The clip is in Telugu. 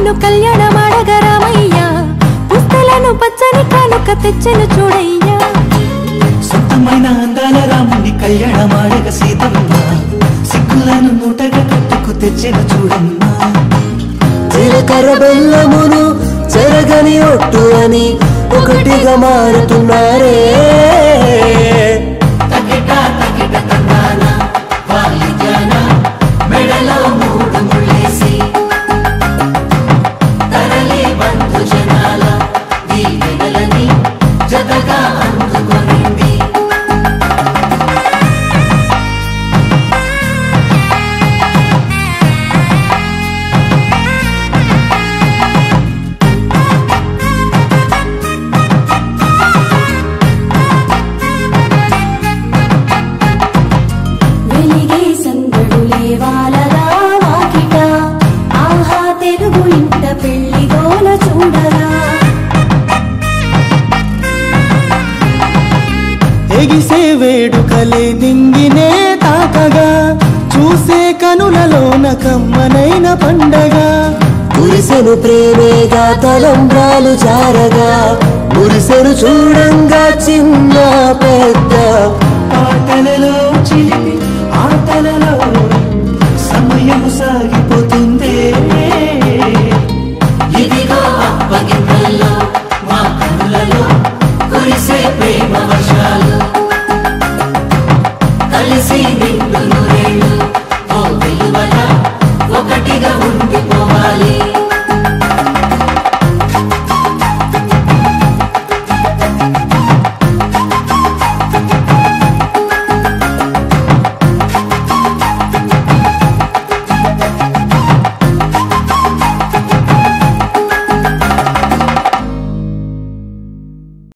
ముత్యాలను కళ్యాణమాడగరామయ్య పుస్తలను పచ్చని కానుక తెచ్చెను చూడయ్యా సొంతమైన అందాల రాముని కళ్యాణమాడగ సీతమ్మ సిక్కులను మూటగా కట్టుకు తెచ్చిన చూడమ్మా జీలకర్ర బెల్లమును చెరగని ఒట్టు అని ఒకటిగా మారుతున్నారే మెడలో మూడు ముళ్ళేసి తరలి బంధు జనాల దీవెనలని జతగా అందుకొనింది వెలిగే సందడులే వాలగా వాకిట ఆహా తెలుగు ఇంట పెళ్లి గోల చూడగా ఎగిసే వేడుకలే దింగినే తాకగా చూసే కనులలోన కమ్మనైన పండగ కురిసెను ప్రేమేగా తలంబ్రాలు జారగా మురిసెను చూడంగా చిన్న పెద్ద పాటలలో చిలిపి